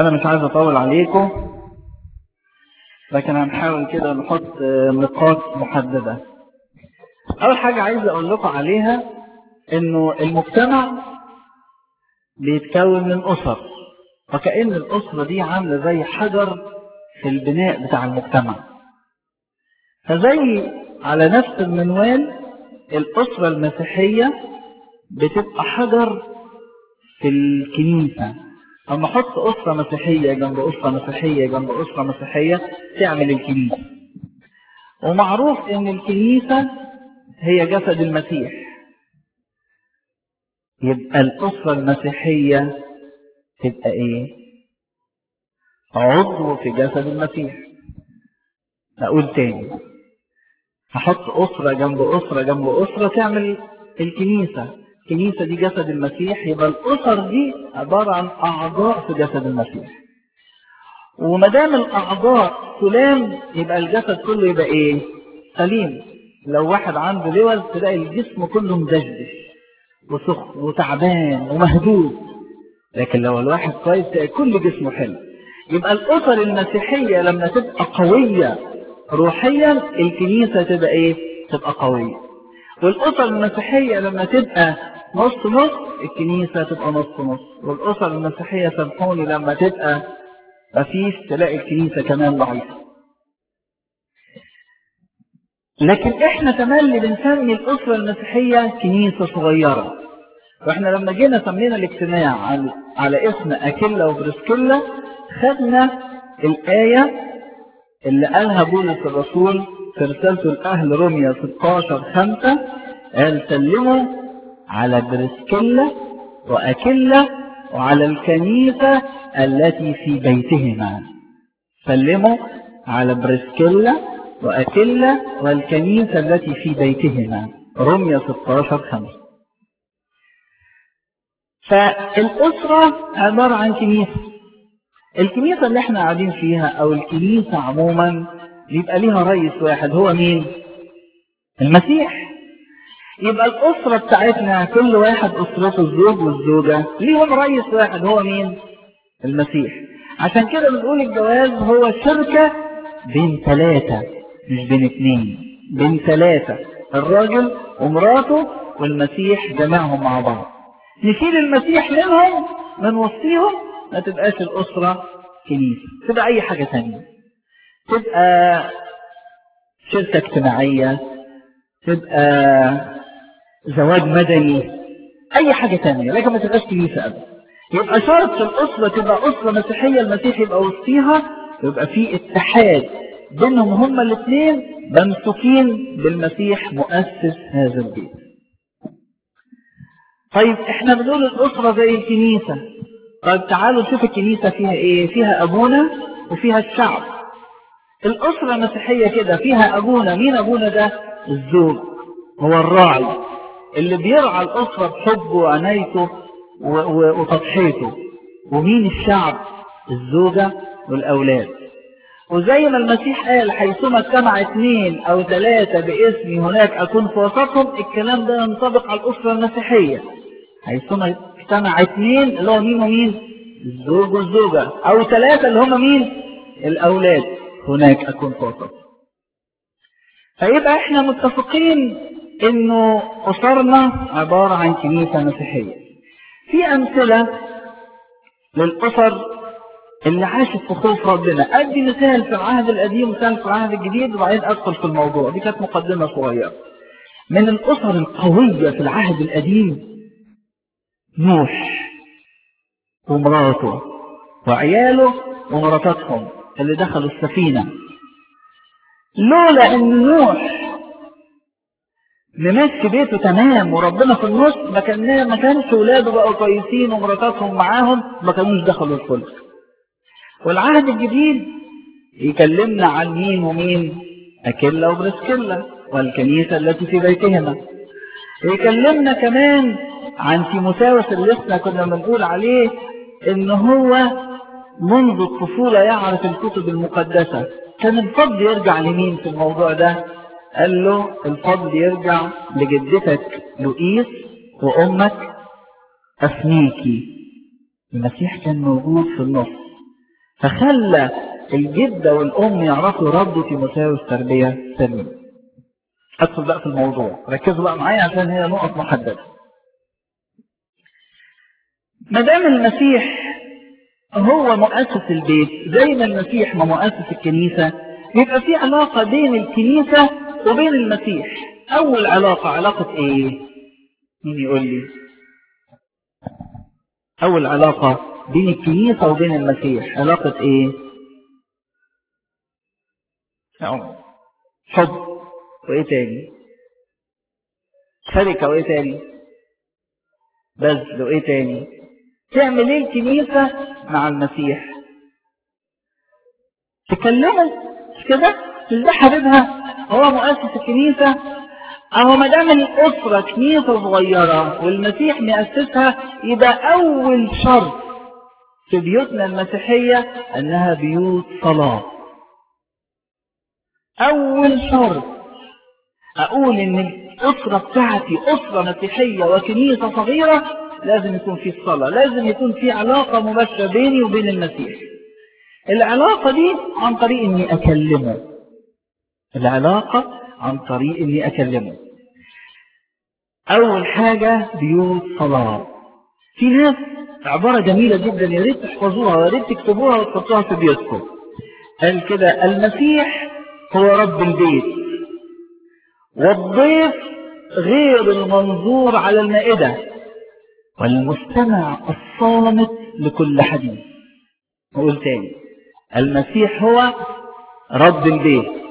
أنا مش عايز أطول عليكم لكن هنحاول كده نحط نقاط محددة أول حاجة عايز أقول لكم عليها إنه المجتمع بيتكون من أسر وكأن الأسرة دي عاملة زي حجر في البناء بتاع المجتمع فزي على نفس المنوال الأسرة المسيحية بتبقى حجر في الكنيسة أما أحط أسرة مسيحية جنب أسرة مسيحية جنب أسرة مسيحية تعمل الكنيسة ومعروف إن الكنيسة هي جسد المسيح يبقى الأسرة المسيحية تبقى إيه؟ عضو في جسد المسيح أقول تاني هحط أسرة جنب أسرة جنب أسرة تعمل الكنيسة الكنيسة دي جسد المسيح يبقى الأسر دي عبارة عن أعضاء في جسد المسيح وما دام الأعضاء سلام يبقى الجسد كله يبقى إيه؟ سليم لو واحد عنده لوز تلاقي الجسم كله مدشدش وسخن وتعبان ومهدود لكن لو الواحد كويس تلاقي كل جسمه حلو يبقى الأسر المسيحية لما تبقى قوية روحيا الكنيسة تبقى ايه تبقى قوية والأسر المسيحية لما تبقى نص نص الكنيسة تبقى نص نص والأسر المسيحية سامحوني لما تبقى مفيش تلاقي الكنيسة كمان ضعيفة لكن احنا كمان اللي بنسمي الأسرة المسيحية كنيسة صغيرة واحنا لما جينا سمينا الاجتماع على, على اسم أكيلا وبرسكيلا خدنا الآية اللي قالها بولس الرسول في رسالته الأهل روميا 16 5 قال سلموا على برسكيلا وأكيلا وعلى الكنيسة التي في بيتهما سلموا على برسكيلا وأكيلا والكنيسة التي في بيتهما روميا 16 5 فالأسرة عبارة عن كنيسة الكنيسة اللي احنا قاعدين فيها او الكنيسة عموما يبقى ليها رئيس واحد هو مين المسيح يبقى الأسرة بتاعتنا كل واحد أسرته الزوج والزوجة ليهم رئيس واحد هو مين المسيح عشان كده بنقول الجواز هو شركة بين ثلاثة مش بين اثنين بين ثلاثة الراجل ومراته والمسيح جمعهم مع بعض نشيل المسيح منهم من وسطهم ما تبقاش الأسرة كنيسة تبقى أي حاجة تانية تبقى شركة اجتماعية تبقى زواج مدني أي حاجة تانية لكن ما تبقاش كنيسة أبدا يبقى شرط الأسرة تبقى أسرة مسيحية المسيح يبقى وسطيها يبقى في اتحاد بينهم هما الاثنين ممسوكين بالمسيح مؤسس هذا البيت طيب احنا بنقول الأسرة زي الكنيسة طيب تعالوا نشوف الكنيسة فيها ايه فيها ابونا وفيها الشعب الاسرة المسيحية كده فيها ابونا مين ابونا ده الزوج هو الراعي اللي بيرعى الاسرة بحبه وعنايته وتضحيته ومين الشعب الزوجة والاولاد وزي ما المسيح قال حيثما اجتمع اثنين او ثلاثة باسمي هناك اكون في وسطهم الكلام ده ينطبق على الاسرة المسيحية حيثما اجتمع اثنين اللي هو مين ومين الزوج والزوجة او ثلاثة اللي هم مين الاولاد هناك اكون فوسط فيبقى احنا متفقين انه اسرنا عبارة عن كنيسة مسيحية في امثلة للاسر اللي عاشت في خوف ربنا ادي مثال في العهد القديم ومثال في العهد الجديد وبعدين ادخل في الموضوع دي كانت مقدمة صغيرة من الاسر القوية في العهد القديم نوح ومراته وعياله ومراتاتهم اللي دخلوا السفينة لولا ان نوح ممشي بيته تمام وربنا في النص ما كان ما كانش ولاده بقوا كويسين ومراتاتهم معاهم ما كانوش دخلوا الفلك والعهد الجديد يكلمنا عن مين ومين أكيلا وبرسكيلا والكنيسة التي في بيتهما يكلمنا كمان عن تيموساوس اللي احنا كنا بنقول عليه ان هو منذ الطفولة يعرف الكتب المقدسة كان الفضل يرجع لمين في الموضوع ده قال له الفضل يرجع لجدتك لؤيس وامك افنيكي المسيح كان موجود في النص فخلى الجدة والأم يعرفوا يربوا تيموثاوس تربية سليمة أدخل بقى في الموضوع ركزوا بقى معايا عشان هي نقط محددة ما دام المسيح هو مؤسس البيت زي ما المسيح ما مؤسس الكنيسة يبقى في علاقة بين الكنيسة وبين المسيح أول علاقة علاقة إيه؟ مين يقول لي؟ أول علاقة بين الكنيسة وبين المسيح علاقة إيه؟ حب وإيه تاني؟ شركة وإيه تاني؟ بذل وإيه تاني؟ تعمل إيه الكنيسة مع المسيح؟ تكلمه مش كده؟ مش ده حبيبها هو مؤسس الكنيسة اهو ما دام الاسره كنيسه صغيره والمسيح مؤسسها يبقى اول شرط في بيوتنا المسيحيه انها بيوت صلاه اول شرط اقول ان الاسره بتاعتي اسره مسيحيه وكنيسه صغيره لازم يكون في الصلاه لازم يكون في علاقه مباشره بيني وبين المسيح العلاقه دي عن طريق اني اكلمه العلاقه عن طريق اني اكلمه اول حاجة بيوت صلاة في ناس عبارة جميلة جدا يا ريت تحفظوها ويا ريت تكتبوها وتحطوها في بيوتكم قال كده المسيح هو رب البيت والضيف غير المنظور على المائدة والمستمع الصامت لكل حديث نقول تاني المسيح هو رب البيت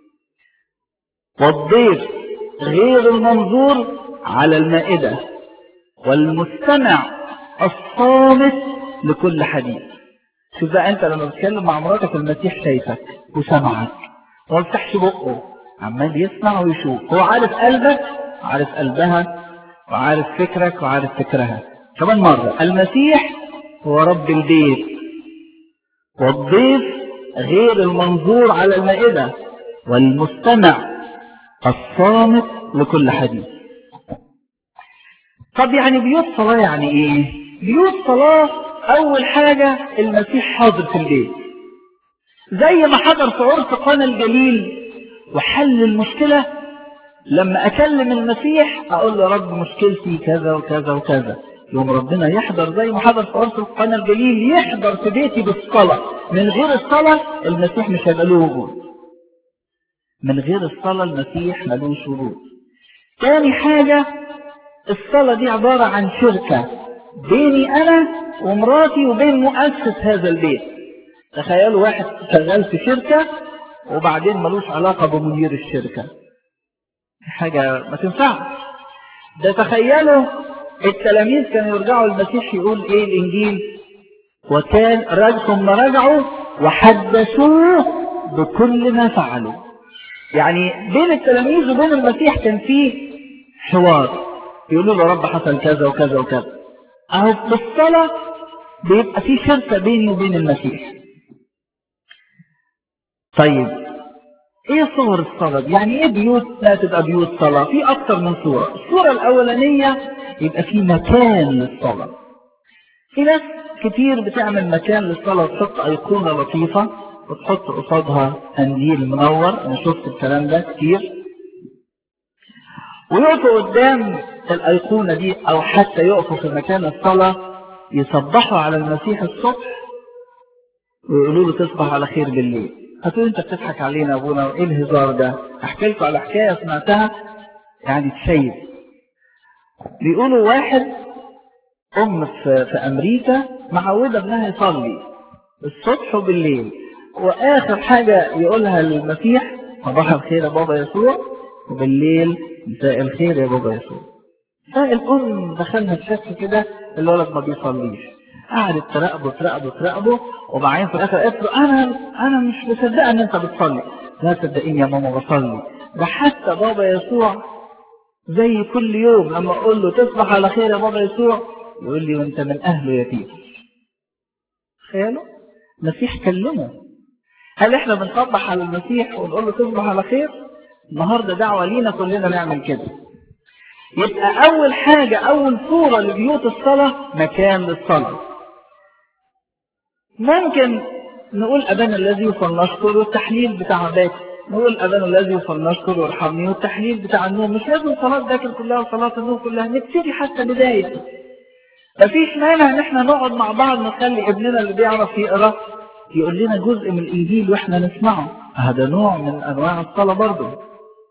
والضيف غير المنظور على المائدة والمستمع الصامت لكل حديث شوف بقى انت لما بتتكلم مع مراتك المسيح شايفك وسمعك وما بيفتحش بقه عمال يسمع ويشوف هو عارف قلبك عارف قلبها وعارف فكرك وعارف فكرها كمان مرة المسيح هو رب البيت والضيف غير المنظور على المائدة والمستمع الصامت لكل حديث طب يعني بيوت صلاة يعني ايه بيوت صلاة اول حاجة المسيح حاضر في البيت زي ما حضر في عرس قانا الجليل وحل المشكلة لما اكلم المسيح اقول له رب مشكلتي كذا وكذا وكذا يوم ربنا يحضر زي ما حضر في عرس قانا الجليل يحضر في بيتي بالصلاة من غير الصلاة المسيح مش هيبقى له وجود من غير الصلاة المسيح ملوش وجود تاني حاجة الصلاة دي عبارة عن شركة بيني أنا ومراتي وبين مؤسس هذا البيت تخيلوا واحد شغال في شركة وبعدين ملوش علاقة بمدير الشركة حاجة ما تنفعش ده تخيلوا التلاميذ كانوا يرجعوا المسيح يقول ايه الانجيل وكان ثم رجعوا وحدثوه بكل ما فعلوا يعني بين التلاميذ وبين المسيح كان فيه حوار يقولوا له رب حصل كذا وكذا وكذا اهو في الصلاة بيبقى في شركة بيني وبين المسيح طيب ايه صور الصلاة دي؟ يعني ايه بيوت لا تبقى بيوت صلاة في اكتر من صورة الصورة الاولانية يبقى في مكان للصلاة في ناس كتير بتعمل مكان للصلاة تحط ايقونة لطيفة وتحط قصادها قنديل منور انا شفت الكلام ده كتير ويقفوا قدام الايقونة دي او حتى يقفوا في مكان الصلاة يصبحوا على المسيح الصبح ويقولوا له تصبح على خير بالليل هتقول انت بتضحك علينا ابونا وايه الهزار ده احكي لكم على حكايه سمعتها يعني تشيب بيقولوا واحد ام في, في امريكا معوده ابنها يصلي الصبح وبالليل واخر حاجه يقولها للمسيح صباح الخير يا بابا يسوع وبالليل مساء الخير يا بابا يسوع فالام دخلها الشك كده الولد ما بيصليش قعدت تراقبه تراقبه تراقبه وبعدين في الاخر قالت له انا انا مش مصدقه ان انت بتصلي لا صدقيني يا ماما بصلي ده حتى بابا يسوع زي كل يوم لما اقول له تصبح على خير يا بابا يسوع يقول لي وانت من اهله يتيم تخيلوا المسيح كلمه هل احنا بنصبح على المسيح ونقول له تصبح على خير النهارده دعوه لينا كلنا نعمل كده يبقى اول حاجه اول صوره لبيوت الصلاه مكان للصلاه ممكن نقول أبانا الذي فلنشكر والتحليل بتاع باكر نقول أبانا الذي فلنشكر وارحمني والتحليل بتاع النوم مش لازم صلاة باكر كلها وصلاة النوم كلها نبتدي حتى بداية مفيش مانع ان احنا نقعد مع بعض نخلي ابننا اللي بيعرف يقرا يقول لنا جزء من الانجيل واحنا نسمعه هذا نوع من انواع الصلاه برضه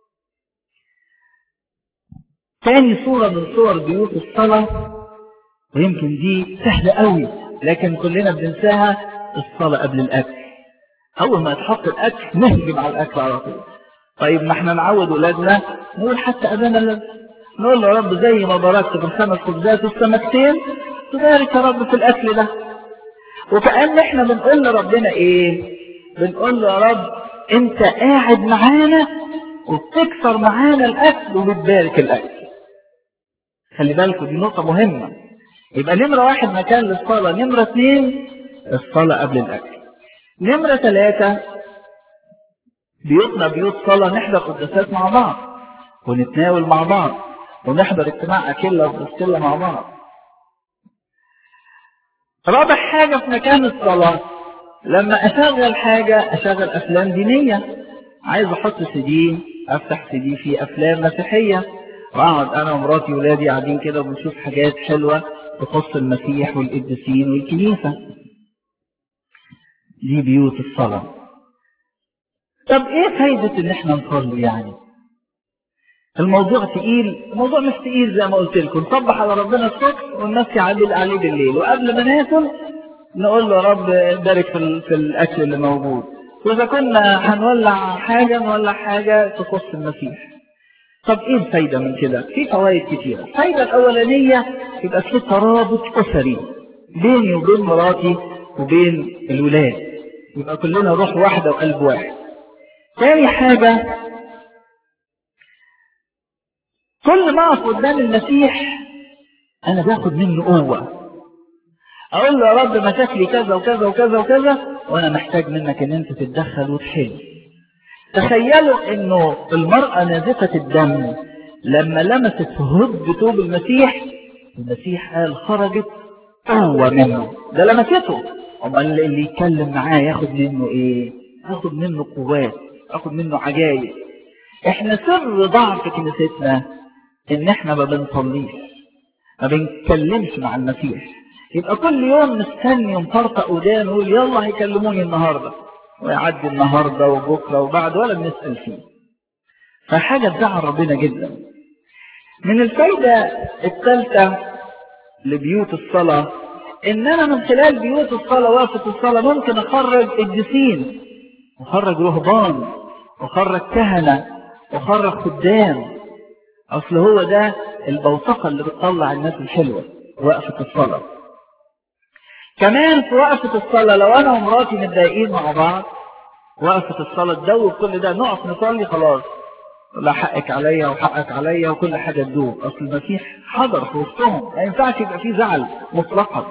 تاني صورة من صور بيوت الصلاة ويمكن دي سهلة قوي لكن كلنا بننساها الصلاة قبل الأكل أول ما يتحط الأكل نهجم على الأكل على طول طيب ما احنا نعود ولادنا نقول حتى أبانا الذي نقول له يا رب زي ما باركت بالخمس خبزات والسمكتين تبارك يا رب في الأكل ده وكأن احنا بنقول لربنا ايه بنقول له يا رب انت قاعد معانا وبتكسر معانا الأكل وبتبارك الأكل خلي بالكم دي نقطة مهمة يبقى نمرة واحد مكان للصلاة نمرة اثنين الصلاة قبل الأكل نمرة ثلاثة بيوتنا بيوت صلاة نحضر قداسات مع بعض ونتناول مع بعض ونحضر اجتماع أكلة وبسكلة مع بعض رابع حاجة في مكان الصلاة لما أشغل حاجة أشغل أفلام دينية عايز أحط سي دي أفتح سي دي في أفلام مسيحية وأقعد أنا ومراتي وولادي قاعدين كده وبنشوف حاجات حلوة تخص المسيح والقديسين والكنيسة دي بيوت الصلاة طب ايه فايدة ان احنا نصلي يعني الموضوع تقيل الموضوع مش تقيل زي ما قلت لكم نصبح على ربنا الصبح والناس يعدل عليه بالليل وقبل ما ناكل نقول له يا رب بارك في, في الاكل اللي موجود واذا كنا هنولع حاجة نولع حاجة تخص المسيح طب ايه الفايدة من كده في فوائد كتيرة الفايدة الاولانية يبقى في ترابط اسري بيني وبين مراتي وبين الولاد يبقى كلنا روح واحدة وقلب واحد تاني حاجة كل ما اقف قدام المسيح انا باخد منه قوة اقول له يا رب مشاكلي كذا وكذا وكذا وكذا وانا محتاج منك ان انت تتدخل وتحل تخيلوا انه المرأة نازفة الدم لما لمست هد توب المسيح المسيح قال خرجت قوة منه ده لمسته امال اللي يتكلم معاه ياخد منه ايه ياخد منه قوات ياخد منه عجائب احنا سر ضعف كنيستنا ان احنا ما بنصليش ما بنتكلمش مع المسيح يبقى كل يوم مستني ومطرطق ودان ويقول يلا هيكلموني النهارده ويعدي النهارده وبكره وبعد ولا بنسال فيه فحاجه تزعل ربنا جدا من الفايده الثالثه لبيوت الصلاه ان انا من خلال بيوت الصلاه وقفه الصلاه ممكن اخرج قديسين اخرج رهبان اخرج كهنه اخرج خدام اصل هو ده البوثقه اللي بتطلع الناس الحلوه وقفه الصلاه كمان في وقفه الصلاه لو انا ومراتي متضايقين مع بعض وقفه الصلاه تدوب كل ده نقف نصلي خلاص لا حقك عليا وحقك عليا وكل حاجه تدوب اصل المسيح حضر في وسطهم ما ينفعش يبقى فيه زعل مطلقا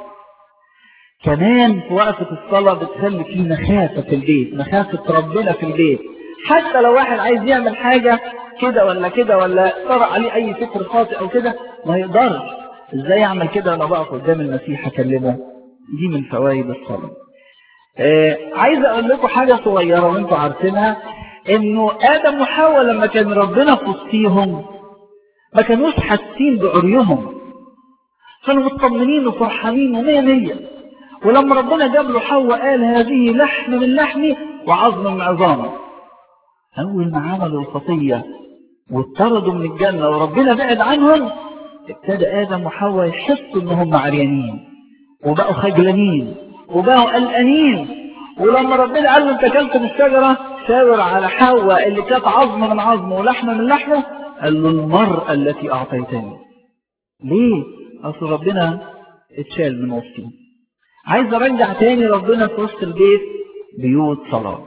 كمان في وقفة الصلاة بتخلي فيه مخافة في البيت مخافة ربنا في البيت حتى لو واحد عايز يعمل حاجة كده ولا كده ولا طرأ عليه أي فكر خاطئ أو كده ما يقدرش إزاي أعمل كده وأنا بقف قدام المسيح أكلمه دي من فوائد الصلاة آه عايز أقول لكم حاجة صغيرة وأنتم عارفينها إنه آدم وحواء لما كان ربنا في وسطيهم ما كانوش حاسين بعريهم كانوا مطمنين وفرحانين ومية مية ولما ربنا جاب له حواء قال هذه لحم من لحمي وعظم من عظامي أول ما عملوا الخطية واطردوا من الجنة وربنا بعد عنهم ابتدى آدم وحواء يحسوا إن هم عريانين وبقوا خجلانين وبقوا قلقانين ولما ربنا قال له انت اكلت من الشجرة شاور على حواء اللي كانت عظم من عظمه ولحم من لحمه قال له المرأة التي أعطيتني ليه؟ أصل ربنا اتشال من وسطهم عايز ارجع تاني ربنا في وسط البيت بيوت صلاة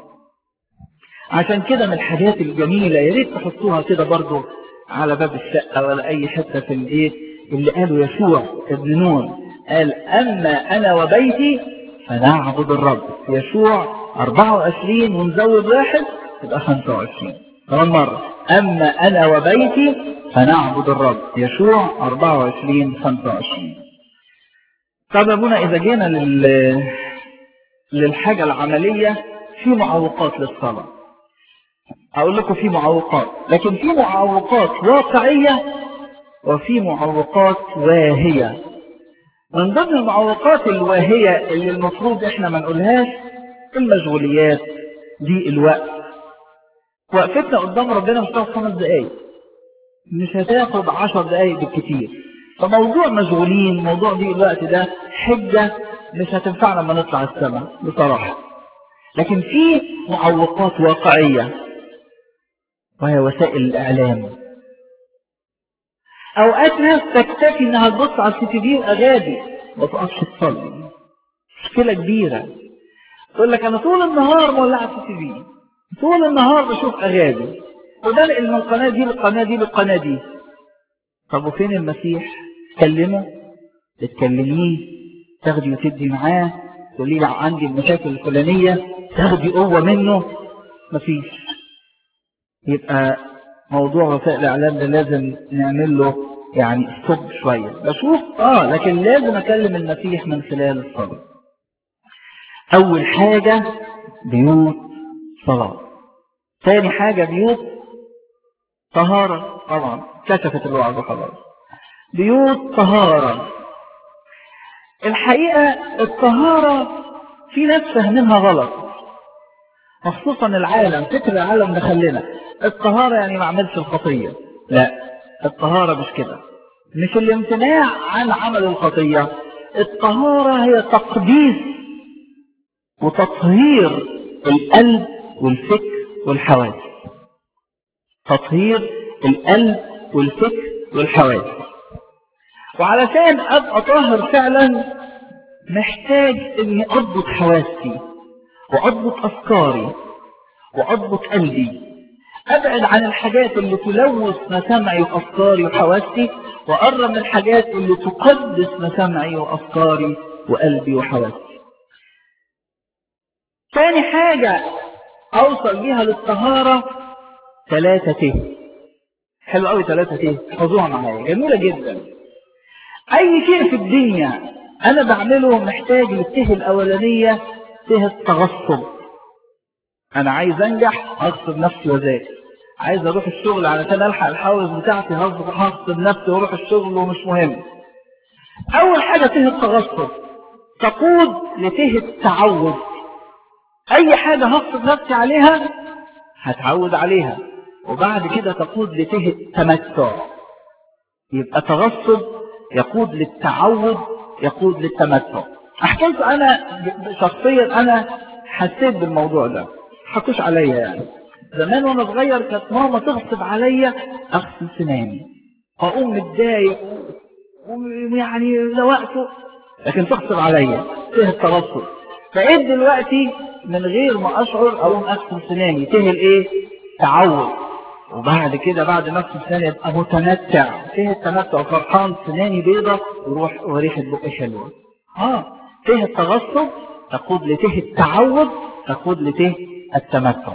عشان كده من الحاجات الجميلة يا ريت تحطوها كده برضو على باب الشقة ولا أي حتة في البيت اللي قاله يشوع ابن نون قال أما أنا وبيتي فنعبد الرب يشوع 24 ونزود واحد تبقى 25 كمان مرة أما أنا وبيتي فنعبد الرب يشوع 24 25 طب ابونا اذا جينا لل للحاجة العملية في معوقات للصلاة أقول لكم في معوقات لكن في معوقات واقعية وفي معوقات واهية من ضمن المعوقات الواهية اللي المفروض احنا ما نقولهاش المشغوليات دي الوقت وقفتنا قدام ربنا مش هتاخد خمس دقايق مش هتاخد عشر دقايق بالكتير فموضوع مشغولين موضوع دي الوقت ده حجة مش هتنفعنا لما نطلع السماء بصراحة لكن في معوقات واقعية وهي وسائل الإعلام أوقات ناس تكتفي إنها تبص على السي تي في وأغاني ما تقفش تصلي مشكلة كبيرة تقول لك أنا طول النهار مولعة السي تي في طول النهار بشوف أغاني وبنقل من القناة دي للقناة دي للقناة دي طب وفين المسيح؟ تكلمه تتكلميه تاخدي وتدي معاه تقولي لي عندي المشاكل الفلانية تاخدي قوة منه مفيش يبقى موضوع وسائل الإعلام ده لازم نعمل له يعني ستوب شوية بشوف اه لكن لازم أكلم المسيح من خلال الصلاة أول حاجة بيوت صلاة ثاني حاجة بيوت طهارة طبعا كشفت الوعظ خلاص بيوت طهارة الحقيقة الطهارة في ناس فاهمينها غلط خصوصا العالم فكر العالم دخلنا الطهارة يعني ما عملش الخطية لا الطهارة مش كده مش الامتناع عن عمل الخطية الطهارة هي تقديس وتطهير القلب والفكر والحواس تطهير القلب والفكر والحواس وعلشان ابقى طاهر فعلا محتاج اني اضبط حواسي واضبط افكاري واضبط قلبي ابعد عن الحاجات اللي تلوث مسامعي وافكاري وحواسي واقرب من الحاجات اللي تقدس مسامعي وافكاري وقلبي وحواسي ثاني حاجة اوصل بيها للطهارة ثلاثة ته حلو قوي ثلاثة ته حفظوها معايا جميلة جدا اي شيء في الدنيا انا بعمله محتاج للته الاولانية ته التغصب انا عايز انجح هغصب نفسي وذاكر عايز اروح الشغل علشان الحق الحوز بتاعتي هغصب نفسي واروح الشغل ومش مهم اول حاجة ته التغصب تقود لته التعود اي حاجة هغصب نفسي عليها هتعود عليها وبعد كده تقود لته التمتع يبقى تغصب يقود للتعود يقود للتمتع احكي لكم انا شخصيا انا حسيت بالموضوع ده حكوش عليا يعني زمان وانا صغير كانت ماما تغصب عليا اغسل سناني اقوم متضايق ويعني زوقته لكن تغصب عليا فيه التغصب فايه دلوقتي من غير ما اشعر اقوم اغسل سناني فيه الايه تعود وبعد كده بعد ما اغسل سناني ابقى متمتع فيه التمتع فرحان سناني بيضة وروح وريحة بقي حلوة اه فيه التغصب تقود لته التعود تقود لته التمتع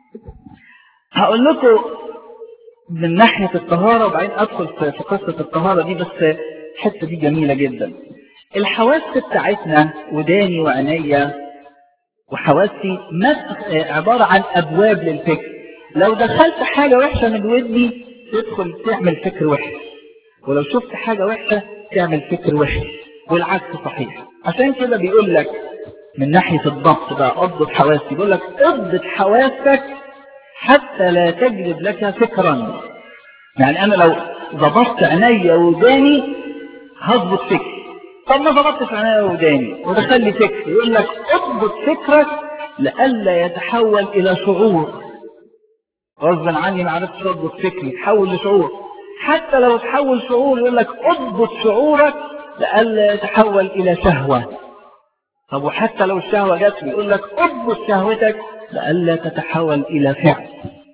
هقول لكم من ناحية الطهارة وبعدين ادخل في قصة الطهارة دي بس الحتة دي جميلة جدا الحواس بتاعتنا وداني وعينيا وحواسي عبارة عن ابواب للفكر لو دخلت حاجة وحشة من ودني تدخل تعمل فكر وحش ولو شفت حاجة وحشة تعمل فكر وحش والعكس صحيح عشان كده بيقول لك من ناحية الضبط بقى اضبط حواسي بيقول لك اضبط حواسك حتى لا تجلب لك فكرا يعني انا لو ضبطت عينيا وداني هضبط فكر طب ما ضبطتش عينيا وداني ودخل لي فكر يقول لك اضبط فكرك لئلا يتحول الى شعور غصبا عني ما عرفتش اضبط فكري تحول لشعور حتى لو تحول شعور يقول لك اضبط شعورك لئلا يتحول الى شهوه طب وحتى لو الشهوه جت يقول لك اضبط شهوتك لئلا تتحول الى فعل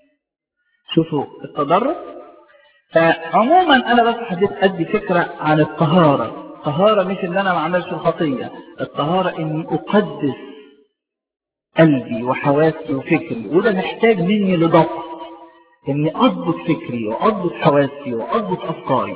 شوفوا التدرج فعموما انا بس حبيت ادي فكره عن الطهاره الطهاره مش ان انا ما اعملش الخطيه الطهاره اني اقدس قلبي وحواسي وفكري وده محتاج مني لضبط اني اضبط فكري واضبط حواسي واضبط افكاري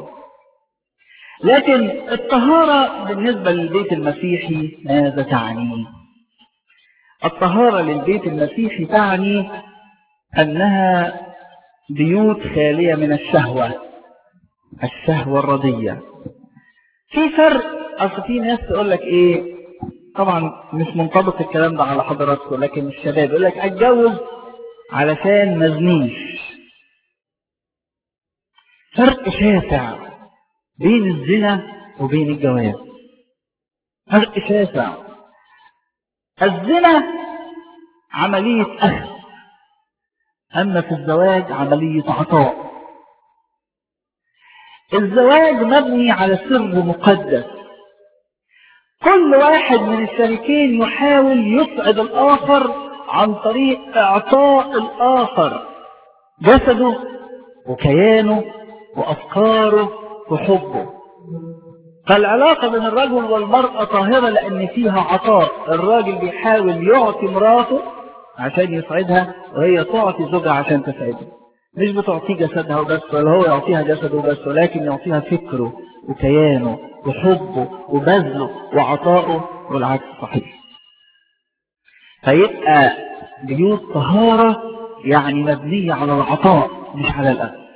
لكن الطهارة بالنسبة للبيت المسيحي ماذا تعني الطهارة للبيت المسيحي تعني أنها بيوت خالية من الشهوة الشهوة الرضية في فرق أصل في ناس تقول لك إيه طبعا مش منطبق الكلام ده على حضراتكم لكن الشباب يقول لك اتجوز علشان مزنيش فرق شاسع بين الزنا وبين الجواز فرق شاسع الزنا عملية أخذ أما في الزواج عملية عطاء الزواج مبني على سر مقدس كل واحد من الشريكين يحاول يسعد الآخر عن طريق إعطاء الآخر جسده وكيانه وأفكاره وحبه فالعلاقة بين الرجل والمرأة طاهرة لأن فيها عطاء الراجل بيحاول يعطي مراته عشان يسعدها وهي تعطي زوجها عشان تسعده مش بتعطيه جسدها وبس ولا هو يعطيها جسده وبس ولكن يعطيها فكره وكيانه وحبه وبذله وعطائه والعكس صحيح فيبقى بيوت طهارة يعني مبنية على العطاء مش على الأكل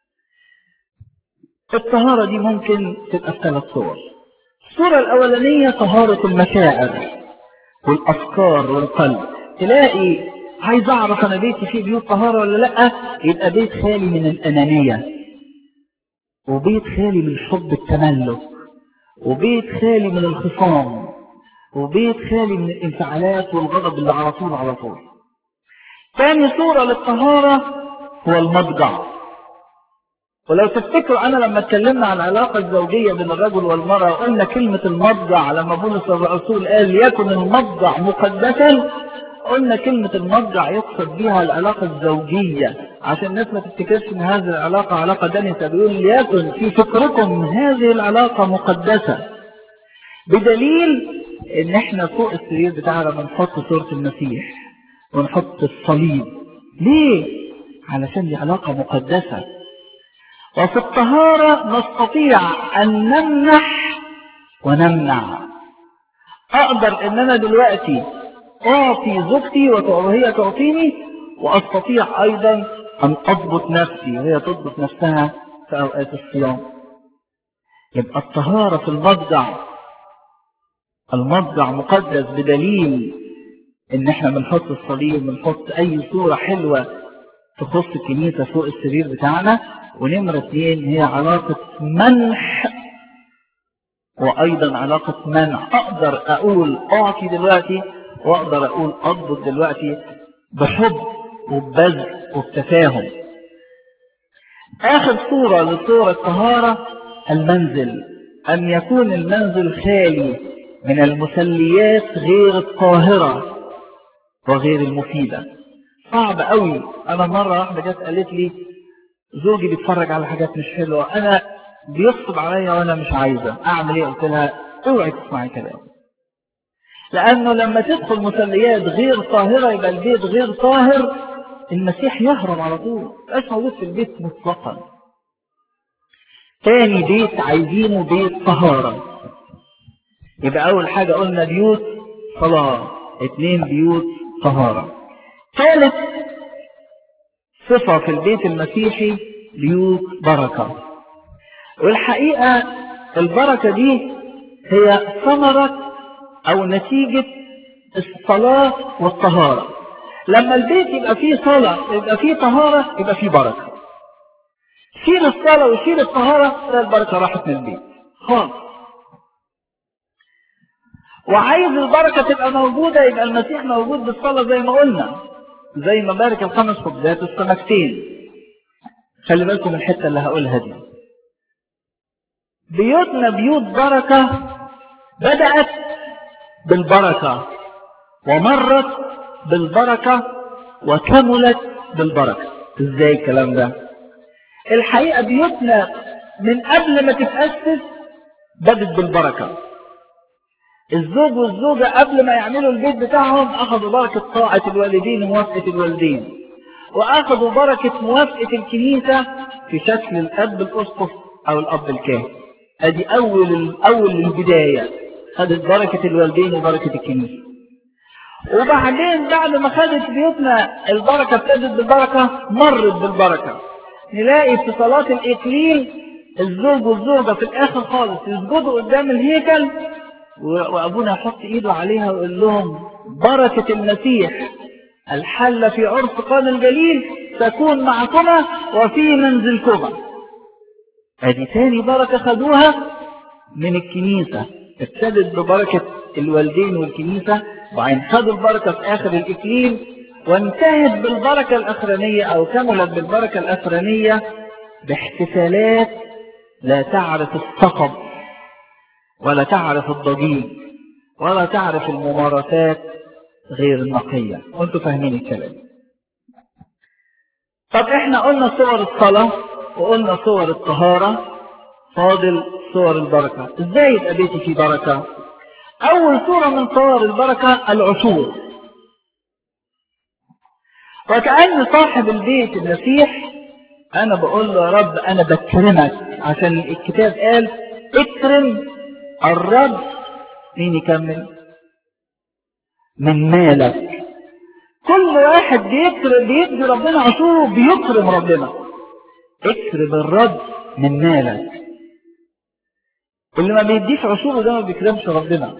الطهارة دي ممكن تبقى في ثلاث صور الصورة الأولانية طهارة المشاعر والأفكار والقلب تلاقي عايز أعرف أنا بيتي فيه بيوت طهارة ولا لأ يبقى بيت خالي من الأنانية وبيت خالي من حب التملك وبيت خالي من الخصام وبيت خالي من الانفعالات والغضب اللي على طول على طول ثاني صورة للطهارة هو المضجع ولو تفتكروا أنا لما اتكلمنا عن العلاقة الزوجية بين الرجل والمرأة قلنا كلمة المضجع لما بولس الرسول قال ليكن المضجع مقدسا قلنا كلمة المضجع يقصد بها العلاقة الزوجية عشان الناس ما تفتكرش ان هذه العلاقة علاقة دنسة بيقول ليكن في فكركم هذه العلاقة مقدسة بدليل ان احنا فوق السرير بتاعنا بنحط صورة المسيح ونحط الصليب ليه؟ علشان دي علاقة مقدسة وفي الطهارة نستطيع أن نمنح ونمنع أقدر أن أنا دلوقتي أعطي زوجتي وهي تعطيني وأستطيع أيضا أن أضبط نفسي وهي تضبط نفسها في أوقات الصيام يبقى الطهارة في المضجع المضجع مقدس بدليل ان احنا بنحط الصليب بنحط اي صورة حلوة تخص الكنيسة فوق السرير بتاعنا ونمرة اثنين هي علاقة منح وايضا علاقة منع اقدر اقول اعطي دلوقتي واقدر اقول اضبط دلوقتي بحب وببذل وبتفاهم اخر صورة لصورة الطهارة المنزل ان يكون المنزل خالي من المسليات غير الطاهرة وغير المفيدة صعب قوي انا مرة واحدة جت قالت لي زوجي بيتفرج على حاجات مش حلوة انا بيغصب عليا وانا مش عايزة اعمل ايه قلت لها اوعي تسمعي كلام لانه لما تدخل مسليات غير طاهرة يبقى البيت غير طاهر المسيح يهرب على طول مبقاش موجود في البيت مطلقا تاني بيت عايزينه بيت طهارة يبقى اول حاجة قلنا بيوت صلاة اتنين بيوت طهارة ثالث صفة في البيت المسيحي بيوت بركة والحقيقة البركة دي هي ثمرة او نتيجة الصلاة والطهارة لما البيت يبقى فيه صلاة يبقى فيه طهارة يبقى فيه بركة شيل الصلاة وشيل الطهارة تلاقي البركة راحت من البيت خالص وعايز البركة تبقى موجودة يبقى المسيح موجود بالصلاة زي ما قلنا زي ما بارك الخمس خبزات والسمكتين خلي بالكم من الحتة اللي هقولها دي بيوتنا بيوت بركة بدأت بالبركة ومرت بالبركة وكملت بالبركة ازاي الكلام ده الحقيقة بيوتنا من قبل ما تتأسس بدت بالبركة الزوج والزوجة قبل ما يعملوا البيت بتاعهم أخذوا بركة طاعة الوالدين وموافقة الوالدين وأخذوا بركة موافقة الكنيسة في شكل الأب الأسقف أو الأب الكاهن أدي أول أول البداية خدت بركة الوالدين وبركة الكنيسة وبعدين بعد ما خدت بيوتنا البركة ابتدت بالبركة مرت بالبركة نلاقي في صلاة الإكليل الزوج والزوجة في الآخر خالص يسجدوا قدام الهيكل وأبونا يحط إيده عليها ويقول لهم بركة المسيح الحل في عرس قان الجليل تكون معكما وفي منزلكما ادي تاني بركة خدوها من الكنيسة ابتدت ببركة الوالدين والكنيسة وبعدين خدوا البركة في آخر الإكليل وانتهت بالبركة الأخرانية أو كملت بالبركة الأخرانية باحتفالات لا تعرف الصخب ولا تعرف الضجيج ولا تعرف الممارسات غير النقية وانتوا فاهمين الكلام طب احنا قلنا صور الصلاة وقلنا صور الطهارة فاضل صور البركة ازاي يبقى بيتي فيه بركة اول صورة من صور البركة العشور وكأن صاحب البيت المسيح انا بقول له يا رب انا بكرمك عشان الكتاب قال اكرم الرب مين يكمل من مالك كل واحد بيكرم بيدي ربنا عشوره بيكرم ربنا اكرم الرب من مالك اللي ما بيديش عشوره ده ما بيكرمش ربنا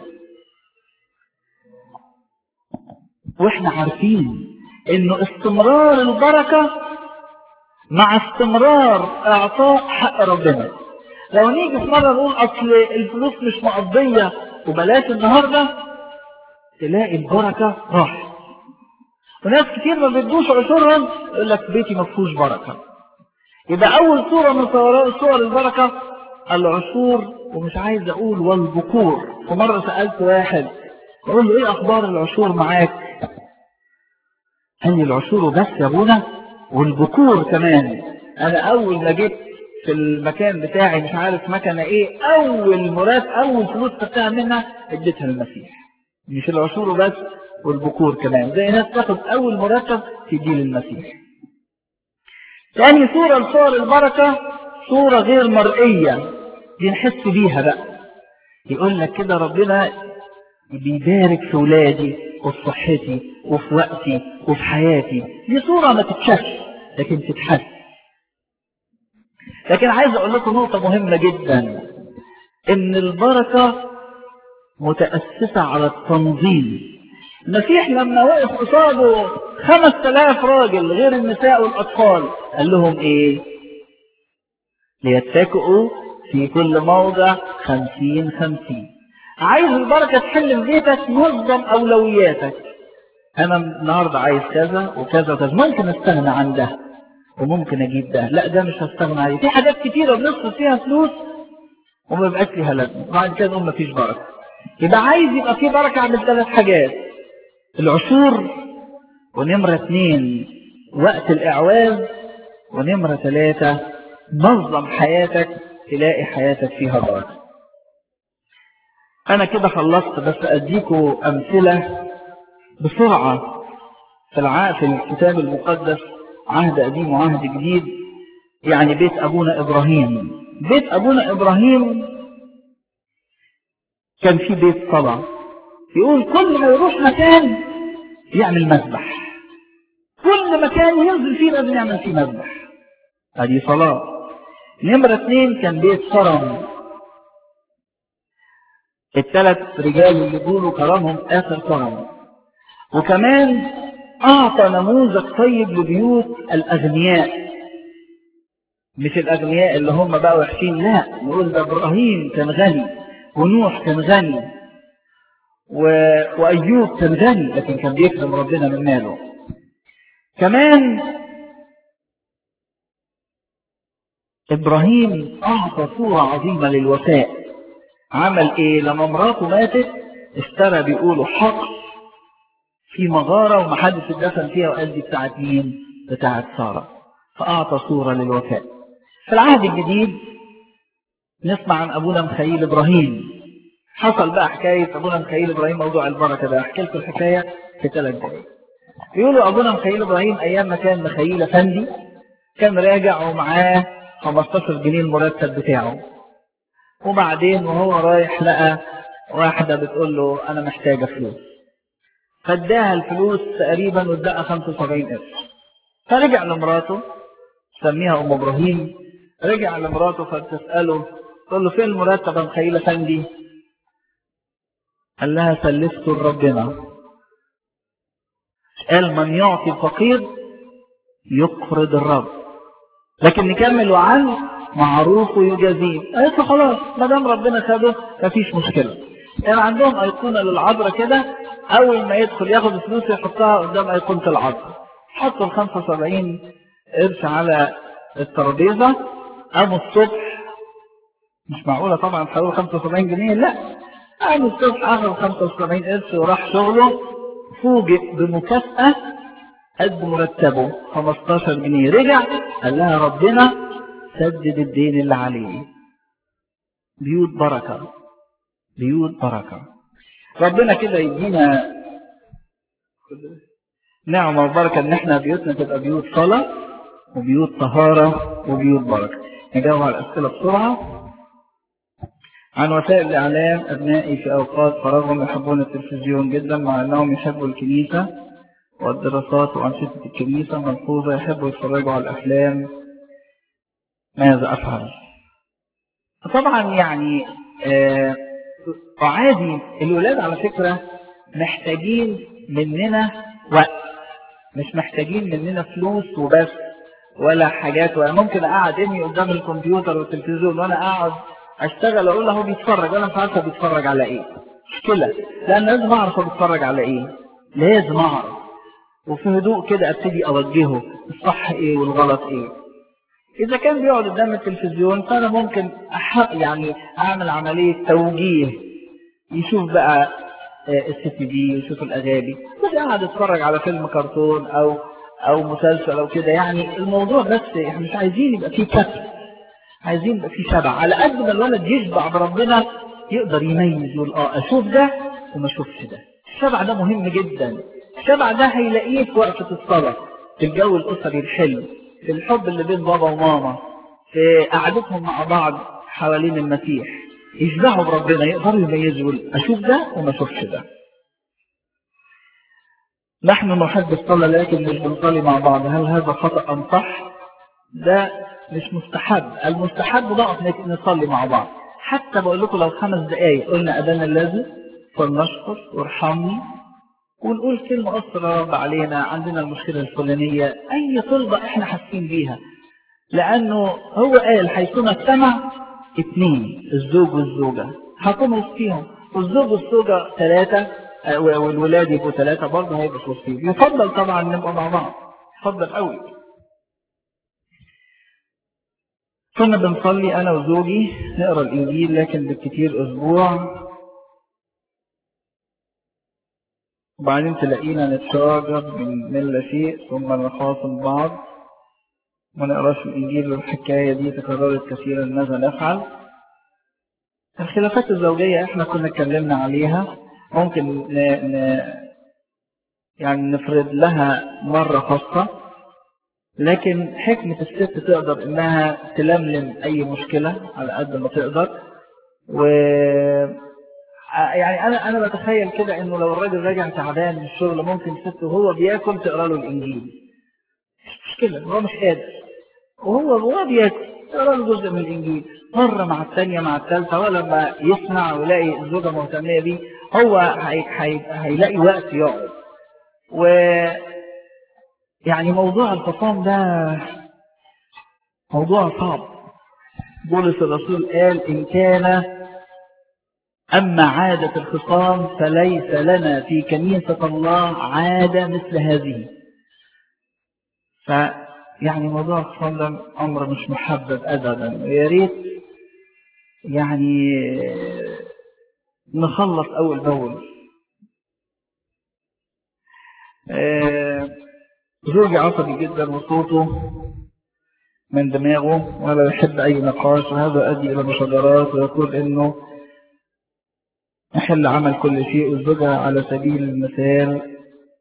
واحنا عارفين انه استمرار البركة مع استمرار اعطاء حق ربنا لو نيجي في مرة نقول اصل الفلوس مش مقضية وبلاش النهاردة تلاقي البركة راحت وناس كتير ما بيدوش عشورهم يقول لك بيتي ما فيهوش بركة يبقى اول صورة من صور البركة العشور ومش عايز اقول والبكور ومرة سألت واحد اقول له ايه اخبار العشور معاك قال لي العشور بس يا ابونا والبكور كمان انا اول ما جيت في المكان بتاعي مش عارف مكنه ايه اول مراد اول فلوس خدتها منها اديتها للمسيح مش العشور بس والبكور كمان زي ناس تاخد اول مرتب تديه للمسيح ثاني صورة لصور البركة صورة غير مرئية دي نحس بيها بقى يقول لك كده ربنا بيبارك في ولادي وفي صحتي وفي وقتي وفي حياتي دي صورة ما تتشافش لكن تتحس لكن عايز اقول لكم نقطة مهمة جدا ان البركة متأسسة على التنظيم المسيح لما وقف قصاده خمس تلاف راجل غير النساء والأطفال قال لهم ايه ليتكئوا في كل موضع خمسين خمسين عايز البركة تحل في بيتك نظم أولوياتك أنا النهاردة عايز كذا وكذا وكذا ممكن أستغنى عن ده وممكن أجيب ده لا ده مش هستغنى عليه في حاجات كتيرة بنصرف فيها فلوس وما بقاش ليها لازمة بعد كده نقول مفيش بركة يبقى عايز يبقى في بركة عند ثلاث حاجات العشور ونمرة اثنين وقت الإعواز ونمرة ثلاثة نظم حياتك تلاقي حياتك فيها بركة أنا كده خلصت بس أديكوا أمثلة بسرعة في الع... في الكتاب المقدس عهد قديم وعهد جديد يعني بيت أبونا إبراهيم بيت أبونا إبراهيم كان في بيت صلاة يقول كل ما يروح مكان يعمل مذبح كل مكان ينزل فيه لازم يعمل فيه مذبح هذه صلاة نمرة اثنين كان بيت صرم الثلاث رجال اللي بيقولوا كرمهم آخر كرم وكمان أعطى نموذج طيب لبيوت الأغنياء مش الأغنياء اللي هم بقى وحشين لا نقول ده إبراهيم كان غني ونوح كان غني و... وأيوب كان غني لكن كان بيكرم ربنا من ماله كمان إبراهيم أعطى صورة عظيمة للوفاء عمل إيه لما مراته ماتت اشترى بيقولوا حقل في مغارة ومحدش اتدفن فيها وقال دي بتاعت مين بتاعت سارة فأعطى صورة للوفاء في العهد الجديد نسمع عن أبونا مخيل إبراهيم حصل بقى حكاية أبونا مخيل إبراهيم موضوع البركة ده أحكي لكم الحكاية في ثلاث دقايق يقولوا أبونا مخيل إبراهيم أيام ما كان مخيل أفندي كان راجع ومعاه 15 جنيه المرتب بتاعه وبعدين وهو رايح لقى واحدة بتقول له أنا محتاجة فلوس فاداها الفلوس تقريبا واداها 75 قرش فرجع لمراته سميها ام ابراهيم رجع لمراته فتساله تقول له فين المرتب يا مخيل افندي قال لها سلفته لربنا قال من يعطي الفقير يقرض الرب لكن نكمل وعن معروف ويجازيه قالت له خلاص ما دام ربنا خده مفيش مشكله كان عندهم ايقونه للعذراء كده اول ما يدخل ياخد الفلوس يحطها قدام ايقونه العذراء حطوا ال 75 قرش على الترابيزه قاموا الصبح مش معقوله طبعا حوالي 75 جنيه لا قام الصبح اخذ 75 قرش وراح شغله فوجئ بمكافأة قد مرتبه 15 جنيه رجع قال لها ربنا سدد الدين اللي عليه بيوت بركة بيوت بركة ربنا كده يدينا نعمة وبركة ان احنا بيوتنا تبقى بيوت صلاة وبيوت طهارة وبيوت بركة نجاوب على الأسئلة بسرعة عن وسائل الإعلام أبنائي في أوقات فراغهم يحبون التلفزيون جدا مع أنهم يحبوا الكنيسة والدراسات وأنشطة الكنيسة ملحوظة يحبوا يتفرجوا على الأفلام ماذا أفعل؟ طبعا يعني آه عادي الولاد على فكرة محتاجين مننا وقت مش محتاجين مننا فلوس وبس ولا حاجات ولا ممكن اقعد ابني قدام الكمبيوتر والتلفزيون وانا اقعد اشتغل اقول له هو بيتفرج وانا مش عارفه بيتفرج على ايه مشكله لان لازم اعرف هو بيتفرج على ايه لازم اعرف وفي هدوء كده ابتدي اوجهه الصح ايه والغلط ايه اذا كان بيقعد قدام التلفزيون فانا ممكن أح... يعني اعمل عمليه توجيه يشوف بقى السي تي في يشوف الاغاني بس قاعد اتفرج على فيلم كرتون او او مسلسل او كده يعني الموضوع بس احنا مش عايزين يبقى فيه كسر عايزين يبقى فيه شبع على قد ما الولد يشبع بربنا يقدر يميز يقول اه اشوف ده وما اشوفش ده الشبع ده مهم جدا الشبع ده هيلاقيه في وقفة الصلاة في الجو الأسري الحلو في الحب اللي بين بابا وماما في قعدتهم مع بعض حوالين المسيح يشبعوا بربنا يقدروا يميزوا اشوف ده وما اشوفش ده نحن نحب الصلاة لكن مش بنصلي مع بعض هل هذا خطأ أم صح ده مش مستحب المستحب نقف نصلي مع بعض حتى بقول لكم لو خمس دقايق قلنا أذان الذي فلنشكر وارحمني ونقول كلمة أسرة علينا عندنا المشكلة الفلانية أي طلبة إحنا حاسين بيها لأنه هو قال حيثما اجتمع اثنين الزوج والزوجة هكونوا وسطيهم والزوج والزوجة ثلاثة والولاد يبقوا ثلاثة برضه هيبقوا في وسطيهم يفضل طبعا نبقى مع بعض يفضل قوي كنا بنصلي أنا وزوجي نقرأ الإنجيل لكن بالكثير أسبوع وبعدين تلاقينا نتشاجر من, من لا شيء ثم نخاصم بعض ما نقراش الإنجيل والحكاية دي تكررت كثيرا ماذا نفعل الخلافات الزوجية احنا كنا اتكلمنا عليها ممكن ن... ن... يعني نفرد لها مرة خاصة لكن حكمة الست تقدر انها تلملم اي مشكلة على قد ما تقدر و يعني انا انا بتخيل كده انه لو الراجل راجع تعبان من الشغل ممكن الست وهو بياكل تقرا له الانجيل مش مشكلة هو مش قادر وهو وهو بياكل تقرا له جزء من الانجيل مرة مع الثانية مع الثالثة ولما يسمع ويلاقي الزوجة مهتمية بيه هو هي... هي... هيلاقي وقت يقعد و يعني موضوع الخصام ده موضوع صعب بولس الرسول قال إن كان أما عادة الخصام فليس لنا في كنيسة الله عادة مثل هذه فيعني موضوع الخصام ده أمر مش محبب أبدا ويا ريت يعني نخلص أول بأول زوجي عصبي جدا وصوته من دماغه ولا يحب أي نقاش وهذا أدي إلى مشاجرات ويقول إنه يحل عمل كل شيء والزوجة على سبيل المثال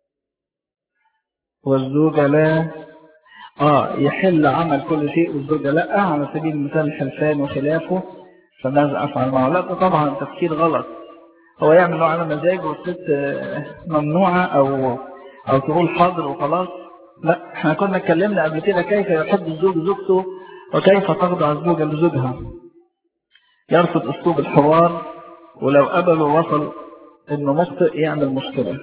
والزوجة لا آه يحل عمل كل شيء والزوجة لا على سبيل المثال الحلفان وخلافه فماذا أفعل معه لا طبعا تفكير غلط هو يعمل له على مزاج والست ممنوعة أو أو تقول حاضر وخلاص لا احنا كنا اتكلمنا قبل كده كيف يحب الزوج زوجته وكيف تخضع الزوجة لزوجها يرفض أسلوب الحوار ولو قبل ووصل انه مخطئ يعمل مشكلة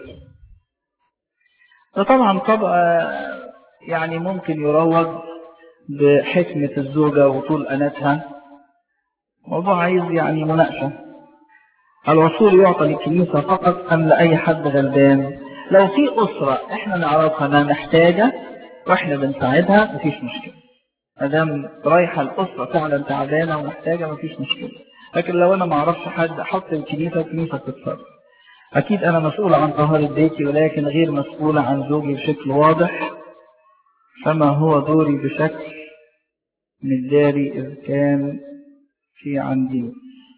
فطبعا طبعا يعني ممكن يروج بحكمة الزوجة وطول أناتها موضوع عايز يعني مناقشة الوصول يعطى للكنيسة فقط أم لأي حد غلبان لو في أسرة احنا نعرفها انها محتاجة واحنا بنساعدها مفيش مشكلة مادام رايحة الأسرة فعلا تعبانة ومحتاجة مفيش مشكلة لكن لو أنا ما اعرفش حد أحط الكنيسة الكنيسة تتصرف أكيد أنا مسؤول عن طهارة بيتي ولكن غير مسؤول عن زوجي بشكل واضح فما هو دوري بشكل من داري إذ كان في عندي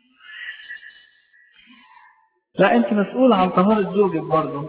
لا أنت مسؤول عن طهارة زوجك برضه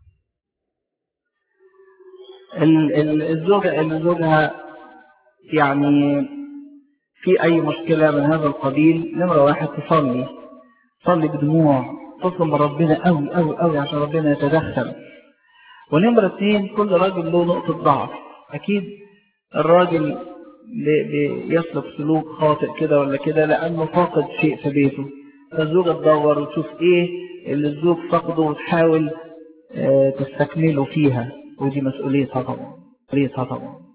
الزوجة اللي زوجها يعني في أي مشكلة من هذا القبيل نمرة واحد تصلي تصلي بدموع تطلب من ربنا قوي قوي قوي عشان ربنا يتدخل ونمرة اثنين كل راجل له نقطة ضعف أكيد الراجل بيسلك سلوك خاطئ كده ولا كده لأنه فاقد شيء في بيته فالزوجة تدور وتشوف ايه اللي الزوج فقده وتحاول تستكمله فيها ودي مسؤوليتها طبعا مسؤوليتها طبعا